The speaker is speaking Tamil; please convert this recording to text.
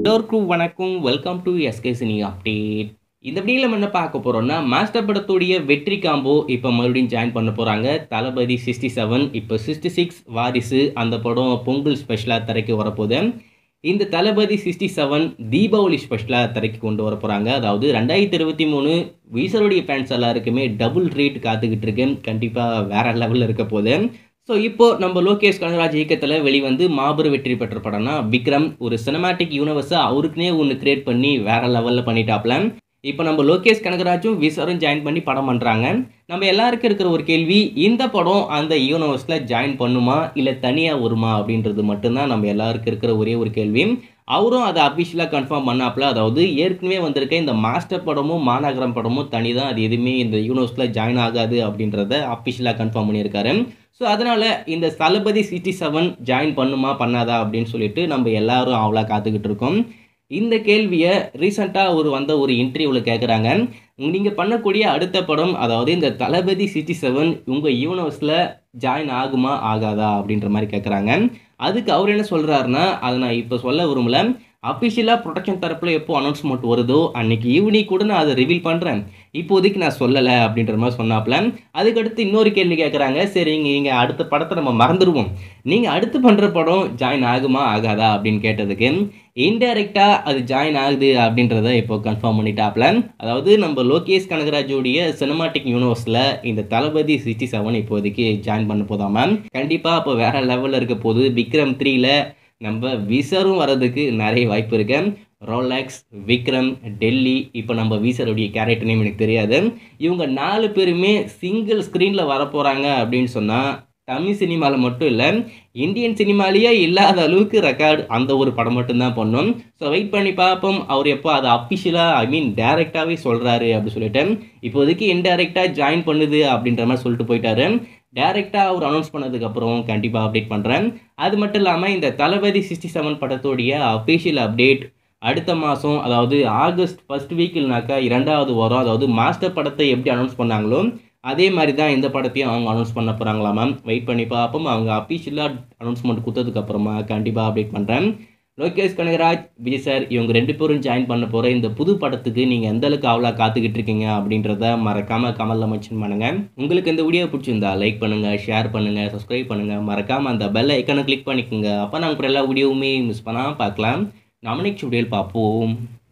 எல்லோருக்கும் வணக்கம் welcome to SK cine update இந்த வீடியோவில் நம்ம என்ன பார்க்க போகிறோம்னா மாஸ்டர் படத்துடைய வெற்றி காம்போ இப்போ மறுபடியும் ஜாயின் பண்ண போகிறாங்க தளபதி சிக்ஸ்டி செவன் இப்போ சிக்ஸ்டி சிக்ஸ் வாரிசு அந்த படம் பொங்கல் ஸ்பெஷலாக திரைக்கு வரப்போகுது இந்த தளபதி சிக்ஸ்டி செவன் தீபாவளி ஸ்பெஷலாக திரைக்கு கொண்டு வர போகிறாங்க அதாவது ரெண்டாயிரத்தி இருபத்தி மூணு வீசருடைய ஃபேன்ஸ் எல்லாருக்குமே டபுள் ரேட் காத்துக்கிட்டு இருக்கு கண்டிப்பாக வேற லெவலில் இருக்க போகுது ஸோ இப்போ நம்ம லோகேஷ் கனகராஜ் இயக்கத்தில் வெளிவந்து மாபெரும் வெற்றி பெற்ற படம்னா விக்ரம் ஒரு சினிமாட்டிக் யூனிவர்ஸை அவருக்குனே ஒன்று கிரியேட் பண்ணி வேற லெவலில் பண்ணிட்டாப்ல இப்போ நம்ம லோகேஷ் கனகராஜும் விசரும் ஜாயின் பண்ணி படம் பண்ணுறாங்க நம்ம எல்லாருக்கும் இருக்கிற ஒரு கேள்வி இந்த படம் அந்த யூனிவர்ஸில் ஜாயின் பண்ணுமா இல்லை தனியாக வருமா அப்படின்றது மட்டும்தான் நம்ம எல்லாருக்கும் இருக்கிற ஒரே ஒரு கேள்வி அவரும் அதை அஃபிஷியலாக கன்ஃபார்ம் பண்ணாப்புல அதாவது ஏற்கனவே வந்திருக்க இந்த மாஸ்டர் படமும் மாநகரம் படமும் தனி தான் அது எதுவுமே இந்த யூனிவர்ஸில் ஜாயின் ஆகாது அப்படின்றத அஃபிஷியலாக கன்ஃபார்ம் பண்ணியிருக்காரு ஸோ அதனால் இந்த தளபதி சிக்ஸ்டி செவன் ஜாயின் பண்ணுமா பண்ணாதா அப்படின்னு சொல்லிட்டு நம்ம எல்லாரும் அவ்வளோ காத்துக்கிட்டு இருக்கோம் இந்த கேள்வியை ரீசெண்டாக ஒரு வந்த ஒரு இன்டர்வியூவில் கேட்குறாங்க நீங்கள் பண்ணக்கூடிய அடுத்த படம் அதாவது இந்த தளபதி சிக்ஸ்டி செவன் உங்கள் யூனிவர்ஸில் ஜாயின் ஆகுமா ஆகாதா அப்படின்ற மாதிரி கேட்குறாங்க அதுக்கு அவர் என்ன சொல்கிறாருன்னா அதை நான் இப்போ சொல்ல விரும்பல அஃபிஷியலாக ப்ரொடக்ஷன் தரப்பில் எப்போ அனௌன்ஸ்மெண்ட் வருதோ அன்னைக்கு ஈவினிங் கூட நான் அதை ரிவீல் பண்ணுறேன் இப்போதைக்கு நான் சொல்லலை அப்படின்ற மாதிரி சொன்னாப்புல அதுக்கடுத்து இன்னொரு கேள்வி கேட்குறாங்க சரி நீங்கள் அடுத்த படத்தை நம்ம மறந்துடுவோம் நீங்கள் அடுத்து பண்ணுற படம் ஜாயின் ஆகுமா ஆகாதா அப்படின்னு கேட்டதுக்கு இன்டைரக்டாக அது ஜாயின் ஆகுது அப்படின்றத இப்போ கன்ஃபார்ம் பண்ணிட்டாப்ல அதாவது நம்ம லோகேஷ் கனகராஜோடைய சினிமாட்டிக் யூனிவர்ஸில் இந்த தளபதி சிக்ஸ்டி செவன் இப்போதைக்கு ஜாயின் பண்ண போதாமா கண்டிப்பாக இப்போ வேற லெவலில் இருக்க போது விக்ரம் த்ரீல நம்ம விசரும் வர்றதுக்கு நிறைய வாய்ப்பு இருக்கு ரோலக்ஸ் விக்ரம் டெல்லி இப்போ நம்ம வீசருடைய கேரக்டர் நேம் எனக்கு தெரியாது இவங்க நாலு பேருமே சிங்கிள் ஸ்க்ரீனில் வரப்போகிறாங்க அப்படின்னு சொன்னால் தமிழ் சினிமாவில் மட்டும் இல்லை இந்தியன் சினிமாலேயே இல்லாத அளவுக்கு ரெக்கார்டு அந்த ஒரு படம் மட்டும்தான் பண்ணோம் ஸோ வெயிட் பண்ணி பார்ப்போம் அவர் எப்போ அதை அஃபிஷியலாக ஐ மீன் டேரெக்டாகவே சொல்கிறாரு அப்படின்னு சொல்லிட்டு இப்போதைக்கு இன்டெரக்டாக ஜாயின் பண்ணுது அப்படின்ற மாதிரி சொல்லிட்டு போயிட்டாரு டேரெக்டாக அவர் அனௌன்ஸ் பண்ணதுக்கப்புறம் கண்டிப்பாக அப்டேட் பண்ணுறேன் அது மட்டும் இல்லாமல் இந்த தளபதி சிக்ஸ்டி செவன் படத்தோடைய அஃபிஷியல் அப்டேட் அடுத்த மாதம் அதாவது ஆகஸ்ட் ஃபஸ்ட் வீக்கில்னாக்கா இரண்டாவது வாரம் அதாவது மாஸ்டர் படத்தை எப்படி அனௌன்ஸ் பண்ணாங்களோ அதே மாதிரி தான் இந்த படத்தையும் அவங்க அனௌன்ஸ் பண்ண போகிறாங்களா மேம் வெயிட் பண்ணி பார்ப்போம் அவங்க அஃபிஷியலாக அனௌன்ஸ்மெண்ட் கொடுத்ததுக்கப்புறமா கண்டிப்பாக அப்டேட் பண்ணுறேன் லோகேஷ் கனகராஜ் விஜய் சார் இவங்க ரெண்டு பேரும் ஜாயின் பண்ண போகிற இந்த புது படத்துக்கு நீங்கள் எந்த அளவுக்கு அவ்வளோ காத்துக்கிட்டு இருக்கீங்க அப்படின்றத மறக்காமல் கமலில் மென்ஷன் பண்ணுங்கள் உங்களுக்கு இந்த வீடியோ பிடிச்சிருந்தா லைக் பண்ணுங்கள் ஷேர் பண்ணுங்கள் சப்ஸ்கிரைப் பண்ணுங்கள் மறக்காமல் அந்த பெல் ஐக்கனை கிளிக் பண்ணிக்கோங்க அப்போ நாங்கள் எல்லா வீடியோவுமே மிஸ் பண்ணாமல் பார்க்கலாம் நாம நெக்ஸ்ட் வீடியோவில் பார்ப்போம்